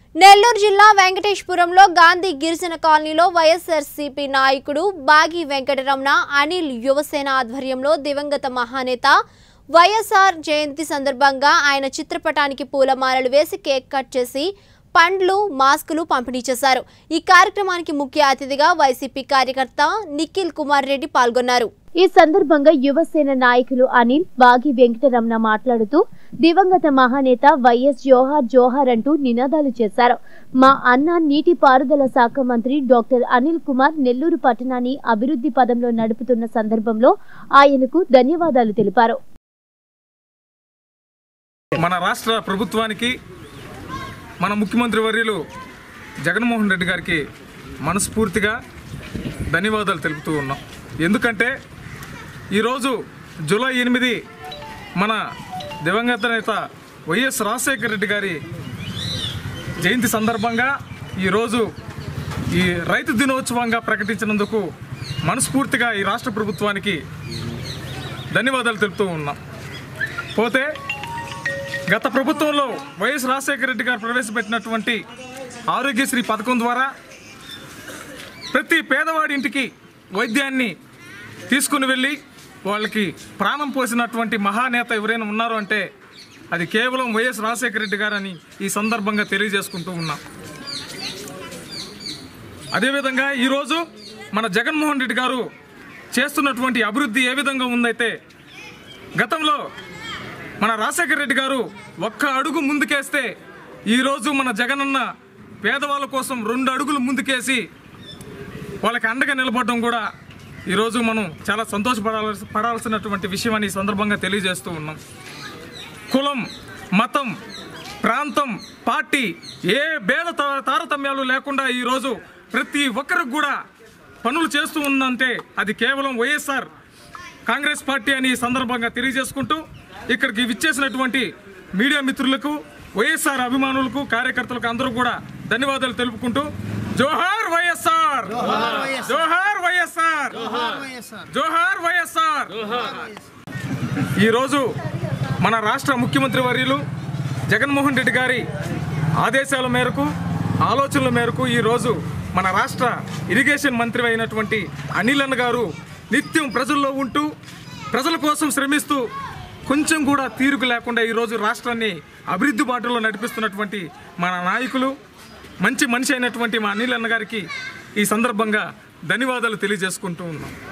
నెల్లూరు జిల్లా వెంకటేశ్వరంలో గాంధీ గిరిజన కాలనీలో వైఎస్ఆర్సీపీ నాయకుడు బాగి వెంకటరమణ అనిల్ యువసేన ఆధ్వర్యంలో దివంగత మహానేత వైఎస్ఆర్ జయంతి సందర్భంగా ఆయన చిత్రపటానికి పూలమాలలు వేసి కేక్ కట్ చేసి పండ్లు మాస్కులు పంపిణీ చేశారు ఈ కార్యక్రమానికి ముఖ్య అతిథిగా వైసీపీ కార్యకర్త నిఖిల్ కుమార్ రెడ్డి పాల్గొన్నారు ఈ సందర్భంగా యువసేన నాయకులు అనిల్ బాగి వెంకటరమణ మాట్లాడుతూ దివంగత మహానేత వైఎస్ జోహార్ జోహార్ అంటూ నినాదాలు చేశారు మా అన్న నీటి పారుదల శాఖ మంత్రి డాక్టర్ అనిల్ కుమార్ నెల్లూరు పట్టణాన్ని అభివృద్ధి పదంలో నడుపుతున్న సందర్భంలో ఆయనకు ధన్యవాదాలు తెలిపారు మన రాష్ట్ర ప్రభుత్వానికి మన ముఖ్యమంత్రి వర్యులు జగన్మోహన్ రెడ్డి గారికి మనస్ఫూర్తిగా ధన్యవాదాలు తెలుపుతూ ఉన్నాం ఎందుకంటే ఈరోజు జూలై ఎనిమిది మన దివంగత నేత వైఎస్ రాజశేఖర రెడ్డి గారి జయంతి సందర్భంగా ఈరోజు ఈ రైతు దినోత్సవంగా ప్రకటించినందుకు మనస్ఫూర్తిగా ఈ రాష్ట్ర ప్రభుత్వానికి ధన్యవాదాలు తెలుపుతూ ఉన్నాం పోతే గత ప్రభుత్వంలో వైఎస్ రాజశేఖర రెడ్డి గారు ప్రవేశపెట్టినటువంటి ఆరోగ్యశ్రీ పథకం ద్వారా ప్రతి పేదవాడి ఇంటికి వైద్యాన్ని తీసుకుని వెళ్ళి వాళ్ళకి ప్రాణం పోసినటువంటి మహానేత ఎవరైనా ఉన్నారు అంటే అది కేవలం వైఎస్ రాజశేఖర రెడ్డి గారని ఈ సందర్భంగా తెలియజేసుకుంటూ ఉన్నాం అదేవిధంగా ఈరోజు మన జగన్మోహన్ రెడ్డి గారు చేస్తున్నటువంటి అభివృద్ధి ఏ విధంగా ఉందైతే గతంలో మన రాజశేఖర రెడ్డి గారు ఒక్క అడుగు ముందుకేస్తే ఈరోజు మన జగనన్న పేదవాళ్ళ కోసం రెండు అడుగులు ముందుకేసి వాళ్ళకి అండగా నిలబడడం కూడా ఈరోజు మనం చాలా సంతోషపడాల్సి పడాల్సినటువంటి విషయం అని ఈ సందర్భంగా తెలియజేస్తూ ఉన్నాం కులం మతం ప్రాంతం పార్టీ ఏ భేద తా- తారతమ్యాలు లేకుండా ఈరోజు ప్రతి ఒక్కరికి కూడా పనులు చేస్తూ ఉందంటే అది కేవలం వైఎస్ఆర్ కాంగ్రెస్ పార్టీ అని ఈ సందర్భంగా తెలియజేసుకుంటూ ఇక్కడికి విచ్చేసినటువంటి మీడియా మిత్రులకు వైఎస్ఆర్ అభిమానులకు కార్యకర్తలకు అందరూ కూడా ధన్యవాదాలు తెలుపుకుంటూ జోహార్ వైఎస్ఆర్ జోహార్ వైఎస్ఆర్ జోహార్ వైఎస్ఆర్ ఈరోజు మన రాష్ట్ర ముఖ్యమంత్రి వర్యులు జగన్మోహన్ రెడ్డి గారి ఆదేశాల మేరకు ఆలోచనల మేరకు ఈరోజు మన రాష్ట్ర ఇరిగేషన్ మంత్రి అయినటువంటి అనిల్ అన్న గారు నిత్యం ప్రజల్లో ఉంటూ ప్రజల కోసం శ్రమిస్తూ కొంచెం కూడా తీరుకు లేకుండా ఈరోజు రాష్ట్రాన్ని అభివృద్ధి బాటలో నడిపిస్తున్నటువంటి మన నాయకులు మంచి మనిషి అయినటువంటి మా అనిల్ అన్న గారికి ఈ సందర్భంగా ధన్యవాదాలు తెలియజేసుకుంటూ ఉన్నాం